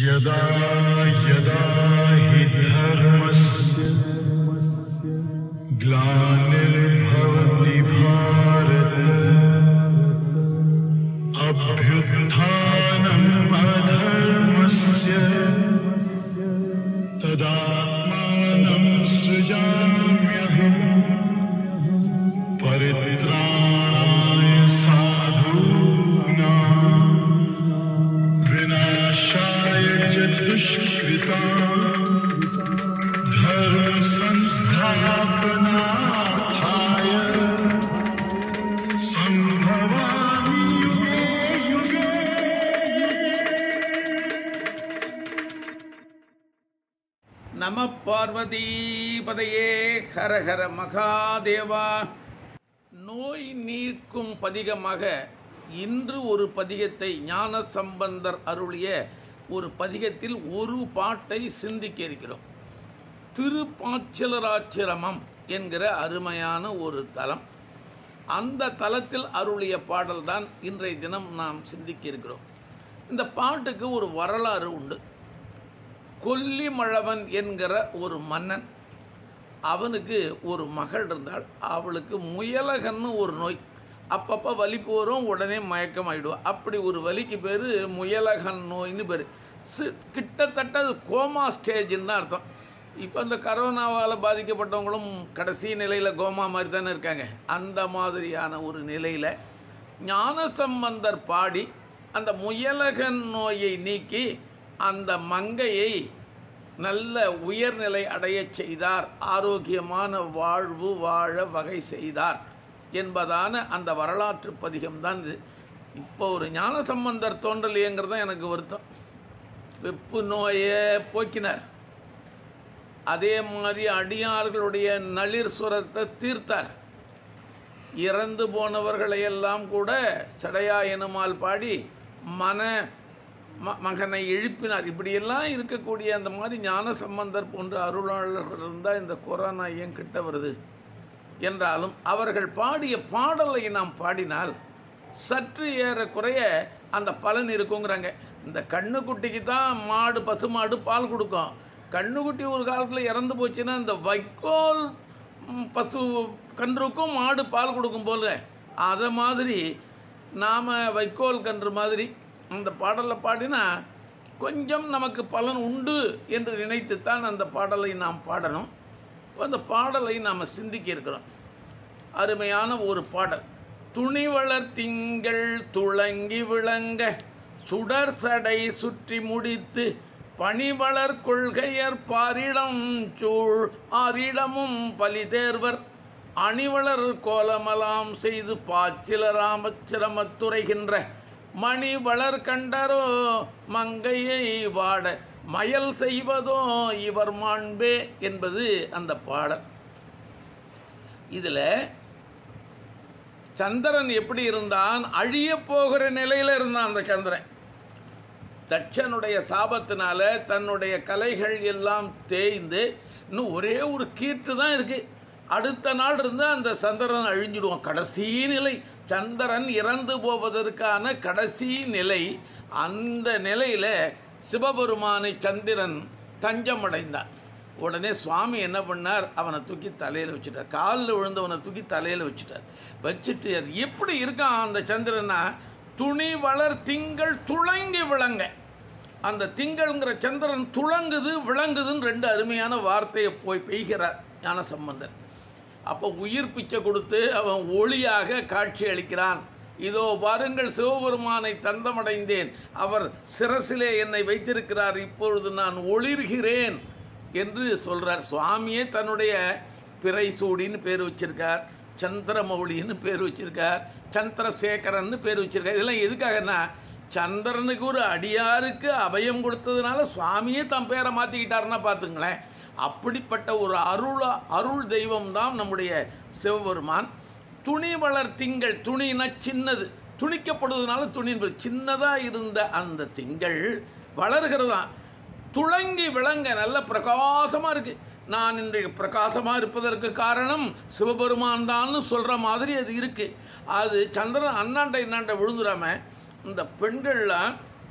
यदा यदा हि धर्मस्य ग्लानिर्भवति भारत अभ्युत्थानम् अधर्मस्य तदात्मानं सृजाम्यहम् परित्राणाय साधूनाम् विनाशाय च दुष्कृता धर्म संस्थापनार्थाय सम्भवामि युगे युगे நம பார்வதி பதையே ஹரஹர மகாதேவா நோய் நீக்கும் பதிகமாக இன்று ஒரு பதிகத்தை ஞான சம்பந்தர் அருளிய ஒரு பதிகத்தில் ஒரு பாட்டை சிந்திக்க இருக்கிறோம் திருப்பாச்சிலராச்சிரமம் என்கிற அருமையான ஒரு தலம் அந்த தலத்தில் அருளிய பாடல்தான் இன்றைய தினம் நாம் சிந்திக்க இருக்கிறோம் இந்த பாட்டுக்கு ஒரு வரலாறு உண்டு கொல்லிமழவன் என்கிற ஒரு மன்னன் அவனுக்கு ஒரு மகள் இருந்தாள் அவளுக்கு முயலகன்னு ஒரு நோய் அப்பப்போ வலிப்பு வரும் உடனே மயக்கம் ஆயிடுவா அப்படி ஒரு வலிக்கு பேர் முயலகன் நோயின்னு பேர் சி கிட்டத்தட்ட அது கோமா ஸ்டேஜ்னு தான் அர்த்தம் இப்போ இந்த கரோனாவால் பாதிக்கப்பட்டவங்களும் கடைசி நிலையில் கோமா மாதிரி தானே இருக்காங்க அந்த மாதிரியான ஒரு நிலையில் ஞானசம்பந்தர் பாடி அந்த முயலகன் நோயை நீக்கி அந்த மங்கையை நல்ல உயர்நிலை அடையச் செய்தார் ஆரோக்கியமான வாழ்வு வாழ வகை செய்தார் என்பதான அந்த வரலாற்று பதிகம்தான் இது இப்போ ஒரு ஞானசம்பந்தர் தோன்றலையேங்கிறது தான் எனக்கு வருத்தம் வெப்பு நோயை போக்கினார் அதே மாதிரி அடியார்களுடைய நளிர் சுரத்தை தீர்த்தார் இறந்து போனவர்களையெல்லாம் கூட சடையா எனுமால் பாடி மன ம மகனை எழுப்பினார் இப்படியெல்லாம் இருக்கக்கூடிய அந்த மாதிரி ஞான சம்பந்தர் போன்ற அருளாளர்கள் இருந்தால் இந்த கொரோனா ஏன் கிட்ட வருது என்றாலும் அவர்கள் பாடிய பாடலை நாம் பாடினால் சற்று ஏறக்குறைய அந்த பலன் இருக்குங்கிறாங்க இந்த கண்ணுக்குட்டிக்கு தான் மாடு பசுமாடு பால் கொடுக்கும் கண்ணுக்குட்டி ஒரு காலத்தில் இறந்து போச்சுன்னா இந்த வைக்கோல் ம், பசு கன்றுக்கும் மாடு பால் கொடுக்கும் போல அதை மாதிரி நாம் வைக்கோல் கன்று மாதிரி அந்த பாடலை பாடினா கொஞ்சம் நமக்கு பலன் உண்டு என்று நினைத்துத்தான் அந்த பாடலை நாம் பாடணும் இப்போ அந்த பாடலை நாம் சிந்திக்க இருக்கிறோம் அருமையான ஒரு பாடல் துணிவளர் திங்கள் துளங்கி விளங்க சுடர் சடை சுற்றி முடித்து பணிவளர் கொள்கையர் பாரிடம் சூழ் ஆரிடமும் பலிதேர்வர் அணிவளர் கோலமலாம் செய்து பாச்சில ராமச்சிரமத்துரைகின்ற மணி வளர் கண்டரோ மங்கையை வாட மயல் செய்வதோ இவர் மாண்பே என்பது அந்த பாடல் இதில் சந்திரன் எப்படி இருந்தான் அழிய போகிற நிலையில் இருந்தான் அந்த சந்திரன் தட்சனுடைய சாபத்தினால தன்னுடைய கலைகள் எல்லாம் தேய்ந்து இன்னும் ஒரே ஒரு கீற்று தான் இருக்கு அடுத்த நாள் இருந்து அந்த சந்திரன் அழிஞ்சிடுவான் கடைசி நிலை சந்திரன் இறந்து போவதற்கான கடைசி நிலை அந்த நிலையில் சிவபெருமானை சந்திரன் தஞ்சமடைந்தான் உடனே சுவாமி என்ன பண்ணார் அவனை தூக்கி தலையில் வச்சுட்டார் காலில் விழுந்தவனை தூக்கி தலையில் வச்சுட்டார் வச்சுட்டு அது எப்படி இருக்கான் அந்த சந்திரனா துணி வளர் திங்கள் துளங்கி விளங்க அந்த திங்கள்ங்கிற சந்திரன் துளங்குது விளங்குதுன்னு ரெண்டு அருமையான வார்த்தையை போய் பெய்கிறார் ஞானசம்பந்தர் அப்போ உயிர் பிச்சை கொடுத்து அவன் ஒளியாக காட்சி அளிக்கிறான் இதோ பாருங்கள் சிவபெருமானை தந்தமடைந்தேன் அவர் சிரசிலே என்னை வைத்திருக்கிறார் இப்பொழுது நான் ஒளிர்கிறேன் என்று சொல்கிறார் சுவாமியே தன்னுடைய பிறை சூடின்னு பேர் வச்சிருக்கார் சந்திரமௌலின்னு பேர் வச்சிருக்கார் சந்திரசேகரன்னு பேர் வச்சிருக்கார் இதெல்லாம் எதுக்காகன்னா சந்திரனுக்கு ஒரு அடியாருக்கு அபயம் கொடுத்ததுனால சுவாமியே தன் பேரை மாற்றிக்கிட்டாருன்னா பார்த்துங்களேன் அப்படிப்பட்ட ஒரு அருள் அருள் தெய்வம் தான் நம்முடைய சிவபெருமான் துணி வளர் திங்கள் துணினா சின்னது துணிக்கப்படுவதனால துணி சின்னதாக இருந்த அந்த திங்கள் வளர்கிறதாம் துளங்கி விளங்க நல்ல பிரகாசமாக இருக்குது நான் இன்றைக்கு பிரகாசமாக இருப்பதற்கு காரணம் சிவபெருமான் தான்னு சொல்கிற மாதிரி அது இருக்குது அது சந்திரன் அண்ணாண்டை இன்னாண்டை விழுந்துடாம இந்த பெண்கள்லாம்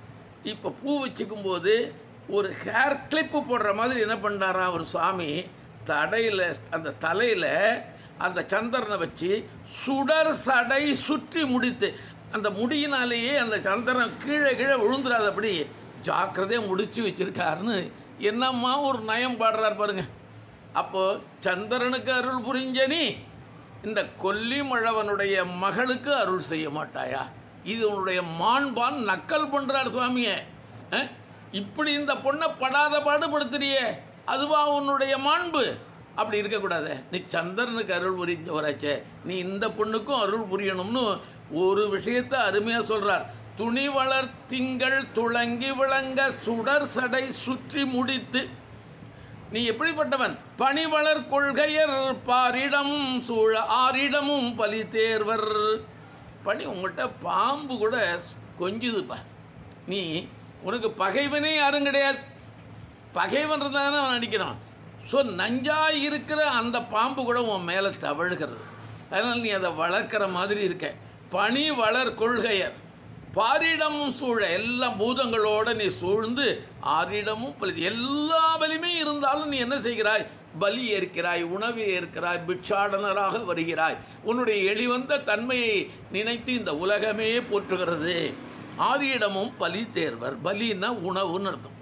இப்போ பூ வச்சுக்கும் போது ஒரு ஹேர் கிளிப்பு போடுற மாதிரி என்ன பண்ணாராம் அவர் சுவாமி தடையில் அந்த தலையில் அந்த சந்திரனை வச்சு சுடர் சடை சுற்றி முடித்து அந்த முடியினாலேயே அந்த சந்திரன் கீழே கீழே விழுந்துடாதபடி ஜாக்கிரதையாக முடிச்சு வச்சிருக்காருன்னு என்னம்மா ஒரு நயம் பாடுறார் பாருங்க அப்போ சந்திரனுக்கு அருள் புரிஞ்ச நீ இந்த கொல்லிமழவனுடைய மகளுக்கு அருள் செய்ய மாட்டாயா இது உன்னுடைய மாண்பான் நக்கல் பண்றார் சுவாமியே அஹ்? இப்படி இந்த பொண்ணை படாத பாடுபடுத்துறியே அதுவா உன்னுடைய மாண்பு அப்படி இருக்கக்கூடாது நீ சந்திரனுக்கு அருள் புரிஞ்சவராச்சே நீ இந்த பொண்ணுக்கும் அருள் புரியணும்னு ஒரு விஷயத்தை அருமையாக சொல்றார் துணி வளர் திங்கள் துளங்கி விளங்க சுடர் சடை சுற்றி முடித்து நீ எப்படிப்பட்டவன் பணிவளர் கொள்கையர் பாரிடம் சூழ ஆரிடமும் பலி தேர்வர் பணி உங்கள்கிட்ட பாம்பு கூட கொஞ்சுதுப்பா நீ உனக்கு பகைவனே யாரும் கிடையாது பகைவன் இருந்தால் அவன் அடிக்கிறான் ஸோ நஞ்சாய் இருக்கிற அந்த பாம்பு கூட உன் மேலே தவழுகிறது அதனால் நீ அதை வளர்க்குற மாதிரி இருக்க பனி வளர் கொள்கையர் பாரிடமும் சூழ எல்லா பூதங்களோட நீ சூழ்ந்து ஆரிடமும் பலி எல்லா பலியுமே இருந்தாலும் நீ என்ன செய்கிறாய் பலி ஏற்கிறாய் உணவு ஏற்கிறாய் பிட்சாடனராக வருகிறாய் உன்னுடைய எளிவந்த தன்மையை நினைத்து இந்த உலகமே போற்றுகிறது ஆரியிடமும் பலி தேர்வர் பலின்னா உணவுன்னு அர்த்தம்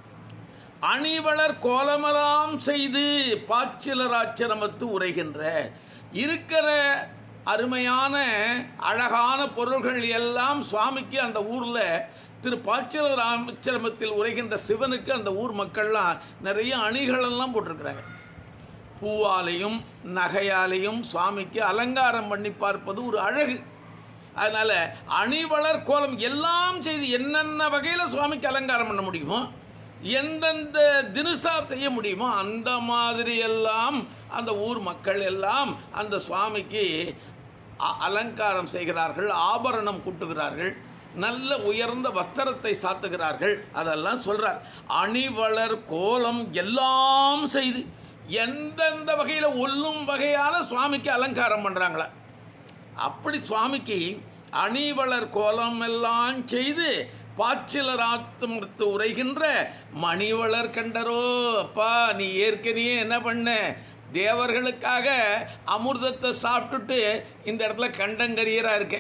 அணிவளர் கோலமெல்லாம் செய்து பாச்சிலராச்சிரமத்து உரைகின்ற இருக்கிற அருமையான அழகான பொருள்கள் எல்லாம் சுவாமிக்கு அந்த ஊரில் திரு பாச்சிலராச்சிரமத்தில் உரைகின்ற சிவனுக்கு அந்த ஊர் மக்கள்லாம் நிறைய அணிகளெல்லாம் போட்டிருக்கிறாங்க பூவாலையும் நகையாலையும் சுவாமிக்கு அலங்காரம் பண்ணி பார்ப்பது ஒரு அழகு அதனால் அணிவளர் கோலம் எல்லாம் செய்து என்னென்ன வகையில் சுவாமிக்கு அலங்காரம் பண்ண முடியுமோ எந்தெந்த தினுசா செய்ய முடியுமோ அந்த மாதிரி எல்லாம் அந்த ஊர் மக்கள் எல்லாம் அந்த சுவாமிக்கு அ- அலங்காரம் செய்கிறார்கள் ஆபரணம் கூட்டுகிறார்கள் நல்ல உயர்ந்த வஸ்திரத்தை சாத்துகிறார்கள் அதெல்லாம் சொல்றார் அணிவளர் கோலம் எல்லாம் செய்து எந்தெந்த வகையில் ஒல்லும் வகையான சுவாமிக்கு அலங்காரம் பண்ணுறாங்களா அப்படி சுவாமிக்கு அணிவளர் கோலம் எல்லாம் செய்து பாச்சிலராத்தமர்த்து உரைகின்ற மணிவளர் கண்டரோ அப்பா நீ ஏற்கனவே என்ன பண்ண தேவர்களுக்காக அமிர்தத்தை சாப்பிட்டுட்டு இந்த இடத்துல கண்டங்கரியராக இருக்க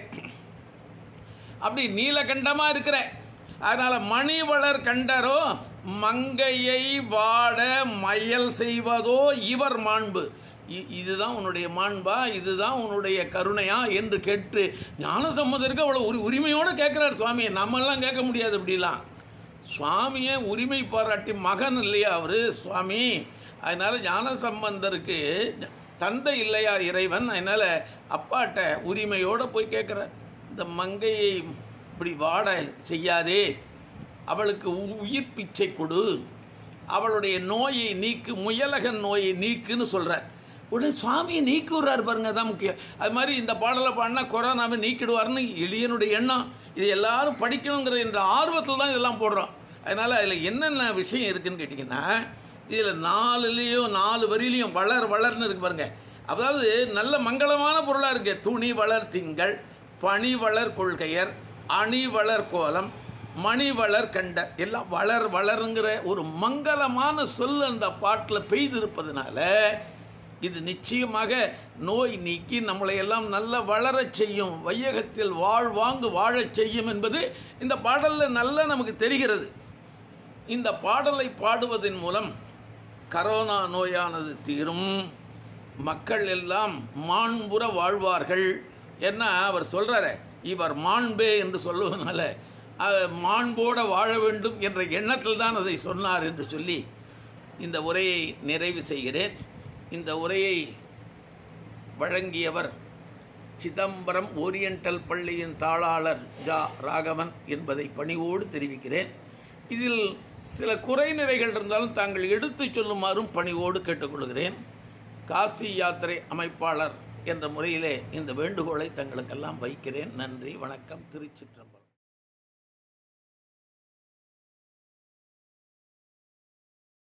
அப்படி நீலகண்டமாக இருக்கிற அதனால் மணிவளர் கண்டரோ மங்கையை வாட மயல் செய்வதோ இவர் மாண்பு இ- இதுதான் உன்னுடைய மாண்பா இதுதான் உன்னுடைய கருணையா என்று கேட்டு ஞானசம்மதருக்கு அவ்வளோ உரி உரிமையோடு கேட்குறாரு சுவாமி நம்மெல்லாம் கேட்க முடியாது அப்படிலாம் சுவாமியை உரிமை பாராட்டி மகன் இல்லையா அவர் சுவாமி அதனால் ஞானசம்பந்தருக்கு தந்தை இல்லையா இறைவன் அதனால் அப்பாட்ட உரிமையோடு போய் கேட்குறார் இந்த மங்கையை இப்படி வாட செய்யாதே அவளுக்கு உ- உயிர் பிச்சை கொடு அவளுடைய நோயை நீக்கு முயலகன் நோயை நீக்குன்னு சொல்கிறார் உடனே சுவாமியை நீக்குறார் பாருங்க தான் முக்கியம் அது மாதிரி இந்த பாடலை பாடினா கொரோனாவை நீக்கிடுவார்னு எளியனுடைய எண்ணம் இது எல்லாரும் படிக்கணுங்கிற என்ற ஆர்வத்தில் தான் இதெல்லாம் போடுறோம் அதனால் அதில் என்னென்ன விஷயம் இருக்குன்னு கேட்டிங்கன்னா இதில் நாலுலேயும் நாலு வரியிலையும் வளர் வளர்னு இருக்கு பாருங்க அதாவது நல்ல மங்களமான பொருளாக இருக்கு துணி வளர் திங்கள் பனி வளர் கொள்கையர் அணி வளர் கோலம் மணி வளர் கண்டர் எல்லாம் வளர் வளருங்கிற ஒரு மங்களமான சொல் அந்த பாட்டில் பெய்திருப்பதனால இது நிச்சயமாக நோய் நீக்கி நம்மளை எல்லாம் நல்ல வளரச் செய்யும் வையகத்தில் வாழ்வாங்கு வாழச் செய்யும் என்பது இந்த பாடலில் நல்ல நமக்கு தெரிகிறது இந்த பாடலை பாடுவதன் மூலம் கரோனா நோயானது தீரும் மக்கள் எல்லாம் மாண்புற வாழ்வார்கள் என்ன அவர் சொல்கிறாரு இவர் மாண்பே என்று சொல்லுவதனால அஹ், மாண்போட வாழ வேண்டும் என்ற எண்ணத்தில் தான் அதை சொன்னார் என்று சொல்லி இந்த உரையை நிறைவு செய்கிறேன் இந்த உரையை வழங்கியவர் சிதம்பரம் ஓரியண்டல் பள்ளியின் தாளாளர் ஜா ராகவன் என்பதை பணிவோடு தெரிவிக்கிறேன் இதில் சில குறைநிறைகள் இருந்தாலும் தாங்கள் எடுத்துச் சொல்லுமாறும் பணிவோடு கேட்டுக்கொள்கிறேன் காசி யாத்திரை அமைப்பாளர் என்ற முறையிலே இந்த வேண்டுகோளை தங்களுக்கெல்லாம் வைக்கிறேன் நன்றி வணக்கம் திருச்சிற்றம்பலம்